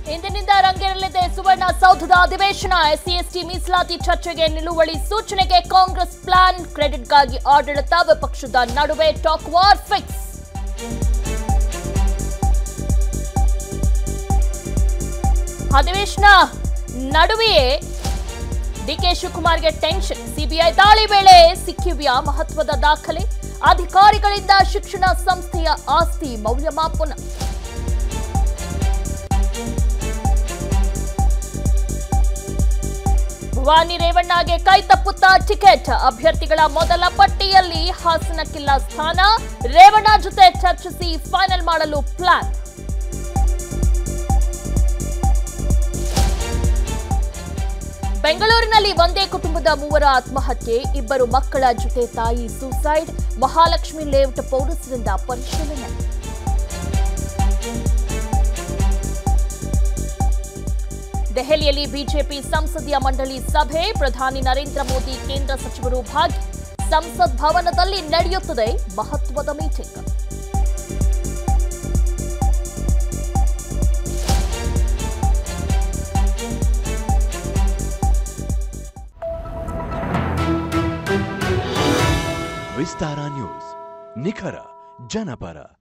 ಇಂದಿನಿಂದ ರಂಗೇರಲಿದೆ ಸುವರ್ಣ ಸೌಧದ ಅಧಿವೇಶನ ಎಸ್ಸಿ ಎಸ್ಟಿ ಮೀಸಲಾತಿ ಚರ್ಚೆಗೆ ನಿಲುವಳಿ ಸೂಚನೆಗೆ ಕಾಂಗ್ರೆಸ್ ಪ್ಲಾನ್ ಕ್ರೆಡಿಟ್ಗಾಗಿ ಆಡಳಿತ ವಿಪಕ್ಷದ ನಡುವೆ ಟಾಕ್ ವಾರ್ ಫಿಕ್ಸ್ ಅಧಿವೇಶನ ನಡುವೆಯೇ ಡಿಕೆ ಶಿವಕುಮಾರ್ಗೆ ಟೆನ್ಷನ್ ಸಿಬಿಐ ದಾಳಿ ವೇಳೆ ಸಿಕ್ಕಿವ್ಯ ಮಹತ್ವದ ದಾಖಲೆ ಅಧಿಕಾರಿಗಳಿಂದ ಶಿಕ್ಷಣ ಸಂಸ್ಥೆಯ ಆಸ್ತಿ ಮೌಲ್ಯಮಾಪನ ಭವಾನಿ ರೇವಣ್ಣಗೆ ಕೈ ತಪ್ಪುತ್ತಾ ಟಿಕೆಟ್ ಅಭ್ಯರ್ಥಿಗಳ ಮೊದಲ ಪಟ್ಟಿಯಲ್ಲಿ ಹಾಸನಕ್ಕಿಲ್ಲ ಸ್ಥಾನ ರೇವಣ್ಣ ಜೊತೆ ಚರ್ಚಿಸಿ ಫೈನಲ್ ಮಾಡಲು ಪ್ಲಾನ್ ಬೆಂಗಳೂರಿನಲ್ಲಿ ಒಂದೇ ಕುಟುಂಬದ ಮೂವರ ಆತ್ಮಹತ್ಯೆ ಇಬ್ಬರು ಮಕ್ಕಳ ಜೊತೆ ತಾಯಿ ಸೂಸೈಡ್ ಮಹಾಲಕ್ಷ್ಮಿ ಲೇಔಟ್ ಪೊಲೀಸರಿಂದ ಪರಿಶೀಲನೆ ದೆಹಲಿಯಲ್ಲಿ ಬಿಜೆಪಿ ಸಂಸದೀಯ ಮಂಡಳಿ ಸಭೆ ಪ್ರಧಾನಿ ನರೇಂದ್ರ ಮೋದಿ ಕೇಂದ್ರ ಸಚಿವರು ಭಾಗಿ ಸಂಸತ್ ಭವನದಲ್ಲಿ ನಡೆಯುತ್ತದೆ ಮಹತ್ವದ ಮೀಟಿಂಗ್ ವಿಸ್ತಾರ ನ್ಯೂಸ್ ನಿಖರ ಜನಪರ